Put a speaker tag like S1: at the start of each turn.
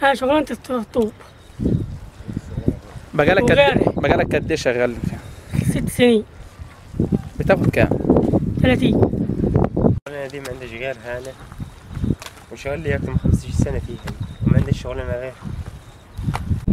S1: انا شغلانه الطوب
S2: بقالك
S1: وغيري.
S2: قد بقالك قد ايه شغال فيها؟
S1: ست سنين
S2: بتاخد كام؟
S1: 30
S3: انا دي ما عنديش غيرها انا وشغال لي اكثر من 15 سنه فيها وما عنديش شغلانه غيرها